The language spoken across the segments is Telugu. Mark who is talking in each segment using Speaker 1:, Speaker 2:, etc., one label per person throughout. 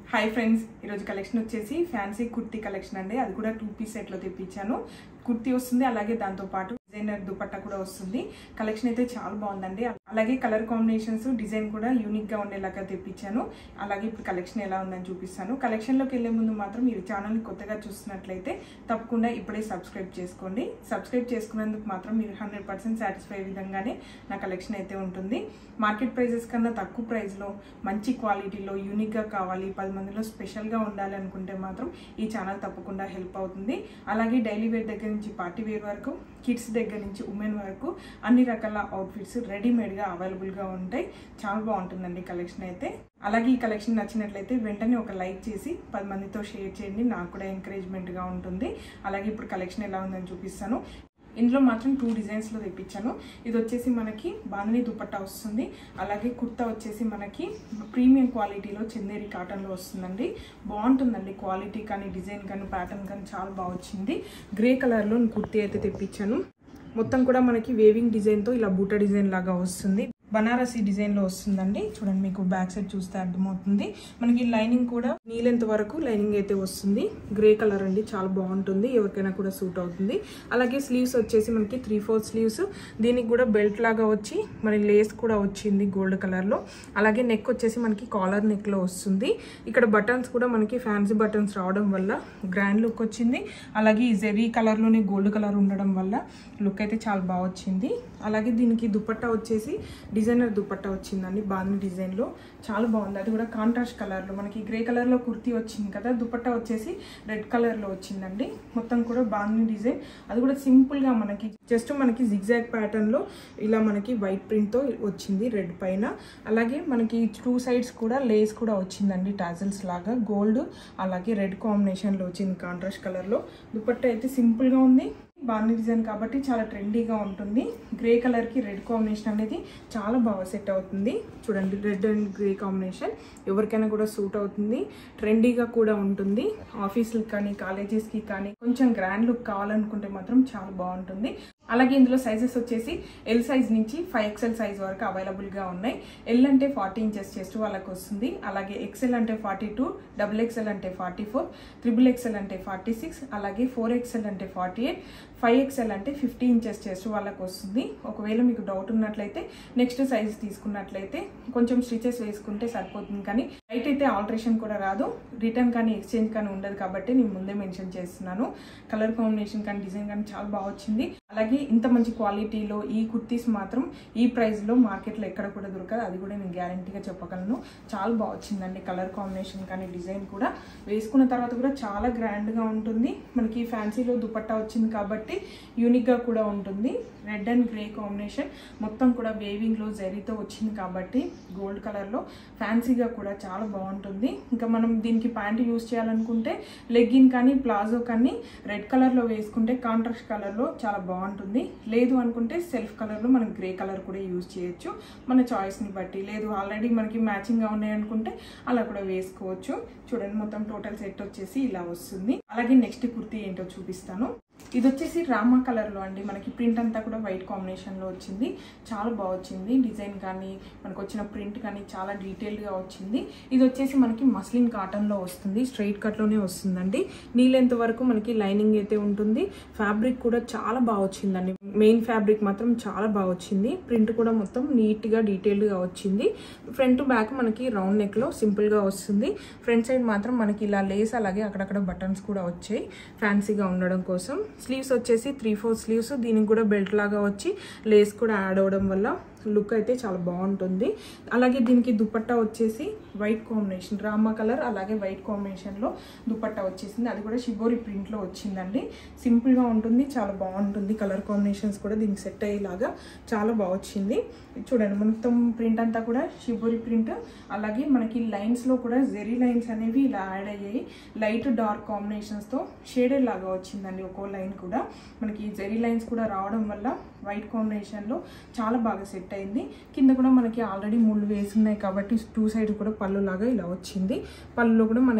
Speaker 1: హాయ్ ఫ్రెండ్స్ ఈరోజు కలెక్షన్ వచ్చేసి ఫ్యాన్సీ కుర్తీ కలెక్షన్ అండి అది కూడా టూ పీస్ సెట్లో తెప్పించాను కుర్తీ వస్తుంది అలాగే దాంతో పాటు డిజైనర్ దుపట్టా కూడా వస్తుంది కలెక్షన్ అయితే చాలా బాగుందండి అలాగే కలర్ కాంబినేషన్స్ డిజైన్ కూడా యూనిక్ గా ఉండేలాగా తెప్పించాను అలాగే ఇప్పుడు కలెక్షన్ ఎలా ఉందని చూపిస్తాను కలెక్షన్ లోకి వెళ్లే ముందు మాత్రం మీరు ఛానల్ ని కొత్తగా చూస్తున్నట్లయితే తప్పకుండా ఇప్పుడే సబ్స్క్రైబ్ చేసుకోండి సబ్స్క్రైబ్ చేసుకున్నందుకు మాత్రం మీరు హండ్రెడ్ పర్సెంట్ సాటిస్ఫై విధంగానే నా కలెక్షన్ అయితే ఉంటుంది మార్కెట్ ప్రైజెస్ కన్నా తక్కువ ప్రైస్ లో మంచి క్వాలిటీలో యూనిక్ గా కావాలి పది మందిలో స్పెషల్ గా ఉండాలి అనుకుంటే మాత్రం ఈ ఛానల్ తప్పకుండా హెల్ప్ అవుతుంది అలాగే డైలీ వేర్ దగ్గర నుంచి పార్టీ వేర్ వరకు కిడ్స్ దగ్గర నుంచి ఉమెన్ వరకు అన్ని రకాల అవుట్ఫిట్స్ రెడీమేడ్గా అవైలబుల్గా ఉంటాయి చాలా బాగుంటుందండి కలెక్షన్ అయితే అలాగే ఈ కలెక్షన్ నచ్చినట్లయితే వెంటనే ఒక లైక్ చేసి పది మందితో షేర్ చేయండి నాకు కూడా ఎంకరేజ్మెంట్గా ఉంటుంది అలాగే ఇప్పుడు కలెక్షన్ ఎలా ఉందని చూపిస్తాను ఇందులో మాత్రం టూ డిజైన్స్లో తెప్పించాను ఇది వచ్చేసి మనకి బాందని దుపట్టా వస్తుంది అలాగే కుర్తా వచ్చేసి మనకి ప్రీమియం క్వాలిటీలో చందేరి కాటన్లో వస్తుందండి బాగుంటుందండి క్వాలిటీ కానీ డిజైన్ కానీ ప్యాటర్న్ కానీ చాలా బాగా వచ్చింది గ్రే కలర్లో కుర్తీ అయితే తెప్పించాను మొత్తం కూడా మనకి వేవింగ్ డిజైన్తో ఇలా బూట డిజైన్ లాగా వస్తుంది బనారసి డిజైన్లో వస్తుందండి చూడండి మీకు బ్యాక్ సైడ్ చూస్తే అర్థమవుతుంది మనకి లైనింగ్ కూడా నీలెంత వరకు లైనింగ్ అయితే వస్తుంది గ్రే కలర్ అండి చాలా బాగుంటుంది ఎవరికైనా కూడా సూట్ అవుతుంది అలాగే స్లీవ్స్ వచ్చేసి మనకి త్రీ ఫోర్ స్లీవ్స్ దీనికి కూడా బెల్ట్ లాగా వచ్చి మరి లేస్ కూడా వచ్చింది గోల్డ్ కలర్లో అలాగే నెక్ వచ్చేసి మనకి కాలర్ నెక్లో వస్తుంది ఇక్కడ బటన్స్ కూడా మనకి ఫ్యాన్సీ బటన్స్ రావడం వల్ల గ్రాండ్ లుక్ వచ్చింది అలాగే ఈ జెరీ కలర్లోనే గోల్డ్ కలర్ ఉండడం వల్ల లుక్ అయితే చాలా బాగా వచ్చింది అలాగే దీనికి దుపట్టా వచ్చేసి డిజైనర్ దుపట్టా వచ్చిందండి బాగుంది డిజైన్లో చాలా బాగుంది అది కూడా కాంట్రాస్ట్ కలర్లో మనకి గ్రే కలర్లో కుర్తీ వచ్చింది కదా దుపట్టా వచ్చేసి రెడ్ కలర్లో వచ్చిందండి మొత్తం కూడా బాగుంది డిజైన్ అది కూడా సింపుల్గా మనకి జస్ట్ మనకి జిగ్జాగ్ ప్యాటర్న్లో ఇలా మనకి వైట్ ప్రింట్తో వచ్చింది రెడ్ పైన అలాగే మనకి టూ సైడ్స్ కూడా లేస్ కూడా వచ్చిందండి టాజల్స్ లాగా గోల్డ్ అలాగే రెడ్ కాంబినేషన్లో వచ్చింది కాంట్రాస్ట్ కలర్లో దుపట్టా అయితే సింపుల్గా ఉంది బాగుంది డిజైన్ కాబట్టి చాలా ట్రెండీగా ఉంటుంది గ్రే కలర్కి రెడ్ కాంబినేషన్ అనేది చాలా బాగా సెట్ అవుతుంది చూడండి రెడ్ అండ్ గ్రే కాంబినేషన్ ఎవరికైనా కూడా సూట్ అవుతుంది ట్రెండీగా కూడా ఉంటుంది ఆఫీసులకి కానీ కాలేజెస్కి కానీ కొంచెం గ్రాండ్ లుక్ కావాలనుకుంటే మాత్రం చాలా బాగుంటుంది అలాగే ఇందులో సైజెస్ వచ్చేసి ఎల్ సైజ్ నుంచి ఫైవ్ ఎక్స్ఎల్ సైజ్ వరకు అవైలబుల్గా ఉన్నాయి ఎల్ అంటే ఫార్టీ ఇంచెస్ చెస్ట్ వాళ్ళకి వస్తుంది అలాగే ఎక్స్ఎల్ అంటే ఫార్టీ టూ డబుల్ ఎక్స్ఎల్ అంటే ఫార్టీ ఫోర్ త్రిబుల్ ఎక్స్ఎల్ అంటే ఫార్టీ సిక్స్ అలాగే ఫోర్ ఎక్స్ఎల్ అంటే ఫార్టీ ఎయిట్ ఫైవ్ ఎక్స్ఎల్ అంటే ఫిఫ్టీ ఇంచెస్ చెస్ట్ వాళ్ళకి వస్తుంది ఒకవేళ మీకు డౌట్ ఉన్నట్లయితే నెక్స్ట్ సైజ్ తీసుకున్నట్లయితే కొంచెం స్టిచెస్ వేసుకుంటే సరిపోతుంది కానీ హైట్ అయితే ఆల్టరేషన్ కూడా రాదు రిటర్న్ కానీ ఎక్స్చేంజ్ కానీ ఉండదు కాబట్టి నేను ముందే మెన్షన్ చేస్తున్నాను కలర్ కాంబినేషన్ కానీ డిజైన్ కానీ చాలా బాగా వచ్చింది అలాగే ఇంత మంచి క్వాలిటీలో ఈ కుర్తీస్ మాత్రం ఈ ప్రైస్లో మార్కెట్లో ఎక్కడ కూడా దొరకదు అది కూడా నేను గ్యారంటీగా చెప్పగలను చాలా బాగా వచ్చిందండి కలర్ కాంబినేషన్ కానీ డిజైన్ కూడా వేసుకున్న తర్వాత కూడా చాలా గ్రాండ్గా ఉంటుంది మనకి ఫ్యాన్సీలో దుపట్టా వచ్చింది కాబట్టి యూనిక్గా కూడా ఉంటుంది రెడ్ అండ్ గ్రే కాంబినేషన్ మొత్తం కూడా వేవింగ్లో జరీతో వచ్చింది కాబట్టి గోల్డ్ కలర్లో ఫ్యాన్సీగా కూడా చాలా బాగుంటుంది ఇంకా మనం దీనికి ప్యాంట్ యూస్ చేయాలనుకుంటే లెగ్గిన్ కానీ ప్లాజో కానీ రెడ్ కలర్లో వేసుకుంటే కాంట్రాస్ట్ కలర్లో చాలా బాగుంటుంది లేదు అనుకుంటే సెల్ఫ్ కలర్లో మనం గ్రే కలర్ కూడా యూజ్ చేయొచ్చు మన చాయిస్ని బట్టి లేదు ఆల్రెడీ మనకి మ్యాచింగ్గా ఉన్నాయనుకుంటే అలా కూడా వేసుకోవచ్చు చూడండి మొత్తం టోటల్ సెట్ వచ్చేసి ఇలా వస్తుంది అలాగే నెక్స్ట్ కుర్తీ ఏంటో చూపిస్తాను ఇది వచ్చేసి రామా కలర్లో అండి మనకి ప్రింట్ అంతా కూడా వైట్ కాంబినేషన్లో వచ్చింది చాలా బాగా వచ్చింది డిజైన్ కానీ మనకు వచ్చిన ప్రింట్ కానీ చాలా డీటెయిల్డ్గా వచ్చింది ఇది వచ్చేసి మనకి మస్లిన్ కాటన్లో వస్తుంది స్ట్రైట్ కట్లోనే వస్తుందండి నీళ్ళెంత వరకు మనకి లైనింగ్ అయితే ఉంటుంది ఫ్యాబ్రిక్ కూడా చాలా బాగా వచ్చిందండి మెయిన్ ఫ్యాబ్రిక్ మాత్రం చాలా బాగా వచ్చింది ప్రింట్ కూడా మొత్తం నీట్గా డీటెయిల్డ్గా వచ్చింది ఫ్రంట్ బ్యాక్ మనకి రౌండ్ నెక్లో సింపుల్గా వస్తుంది ఫ్రంట్ సైడ్ మాత్రం మనకి ఇలా లేస్ అలాగే అక్కడక్కడ బటన్స్ కూడా వచ్చాయి ఫ్యాన్సీగా ఉండడం కోసం స్లీవ్స్ వచ్చేసి త్రీ ఫోర్ స్లీవ్స్ దీనికి కూడా బెల్ట్ లాగా వచ్చి లేస్ కూడా యాడ్ అవ్వడం వల్ల లుక్ అయితే చాలా బాగుంటుంది అలాగే దీనికి దుపట్టా వచ్చేసి వైట్ కాంబినేషన్ రామా కలర్ అలాగే వైట్ కాంబినేషన్లో దుపట్టా వచ్చేసింది అది కూడా షిబోరి ప్రింట్లో వచ్చిందండి సింపుల్గా ఉంటుంది చాలా బాగుంటుంది కలర్ కాంబినేషన్స్ కూడా దీనికి సెట్ అయ్యేలాగా చాలా బాగా వచ్చింది చూడండి మొత్తం ప్రింట్ అంతా కూడా షిబోరి ప్రింట్ అలాగే మనకి లైన్స్లో కూడా జెరీ లైన్స్ అనేవి ఇలా యాడ్ అయ్యాయి లైట్ డార్క్ కాంబినేషన్స్తో షేడెడ్ లాగా వచ్చిందండి ఒక్కో లైన్ కూడా మనకి జెరీ లైన్స్ కూడా రావడం వల్ల వైట్ కాంబినేషన్లో చాలా బాగా సెట్ అయింది కింద కూడా మనకి ఆల్రెడీ ముళ్ళు వేసి ఉన్నాయి కాబట్టి టూ సైడ్ కూడా పళ్ళు లాగా ఇలా వచ్చింది పళ్ళులో కూడా మనకి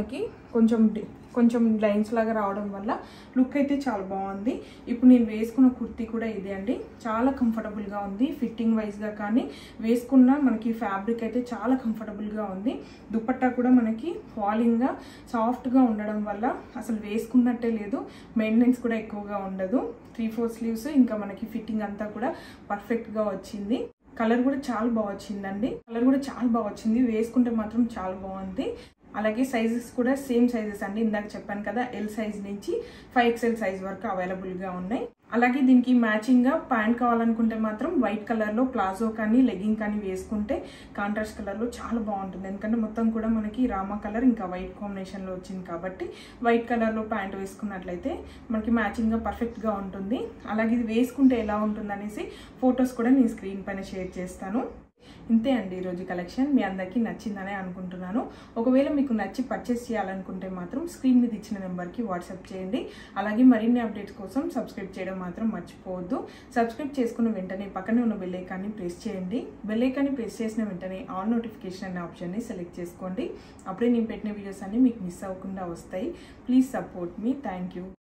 Speaker 1: కొంచెం డి- కొంచెం లైన్స్ లాగా రావడం వల్ల లుక్ అయితే చాలా బాగుంది ఇప్పుడు నేను వేసుకున్న కుర్తీ కూడా ఇదే అండి చాలా కంఫర్టబుల్గా ఉంది ఫిట్టింగ్ వైజ్గా కానీ వేసుకున్న మనకి ఫ్యాబ్రిక్ అయితే చాలా కంఫర్టబుల్గా ఉంది దుపట్టా కూడా మనకి ఫాలింగ్గా సాఫ్ట్గా ఉండడం వల్ల అసలు వేసుకున్నట్టే లేదు మెయింటెనెన్స్ కూడా ఎక్కువగా ఉండదు త్రీ ఫోర్ స్లీవ్స్ ఇంకా మనకి ఫిట్టింగ్ అంతా కూడా పర్ఫెక్ట్గా వచ్చింది కలర్ కూడా చాలా బాగా వచ్చిందండి కలర్ కూడా చాలా బాగా వచ్చింది వేసుకుంటే మాత్రం చాలా బాగుంది అలాగే సైజెస్ కూడా సేమ్ సైజెస్ అండి ఇందాక చెప్పాను కదా ఎల్ సైజ్ నుంచి ఫైవ్ ఎక్స్ఎల్ సైజ్ వరకు అవైలబుల్గా ఉన్నాయి అలాగే దీనికి మ్యాచింగ్గా ప్యాంట్ కావాలనుకుంటే మాత్రం వైట్ కలర్లో ప్లాజో కానీ లెగ్గింగ్ కానీ వేసుకుంటే కాంట్రాస్ట్ కలర్లో చాలా బాగుంటుంది ఎందుకంటే మొత్తం కూడా మనకి రామా కలర్ ఇంకా వైట్ కాంబినేషన్లో వచ్చింది కాబట్టి వైట్ కలర్లో ప్యాంట్ వేసుకున్నట్లయితే మనకి మ్యాచింగ్గా పర్ఫెక్ట్గా ఉంటుంది అలాగే ఇది వేసుకుంటే ఎలా ఉంటుంది అనేసి ఫొటోస్ కూడా నేను స్క్రీన్ పైన షేర్ చేస్తాను ఇంతే అండి ఈరోజు కలెక్షన్ మీ అందరికీ నచ్చిందనే అనుకుంటున్నాను ఒకవేళ మీకు నచ్చి పర్చేస్ చేయాలనుకుంటే మాత్రం స్క్రీన్ మీద ఇచ్చిన నెంబర్కి వాట్సాప్ చేయండి అలాగే మరిన్ని అప్డేట్స్ కోసం సబ్స్క్రైబ్ చేయడం మాత్రం మర్చిపోవద్దు సబ్స్క్రైబ్ చేసుకున్న వెంటనే పక్కనే ఉన్న బెల్ ఐకాన్ని ప్రెస్ చేయండి బెల్ ఐకాన్ని ప్రెస్ చేసిన వెంటనే ఆల్ నోటిఫికేషన్ అనే ఆప్షన్ని సెలెక్ట్ చేసుకోండి అప్పుడే నేను పెట్టిన వీడియోస్ అన్ని మీకు మిస్ అవ్వకుండా వస్తాయి ప్లీజ్ సపోర్ట్ మీ థ్యాంక్ యూ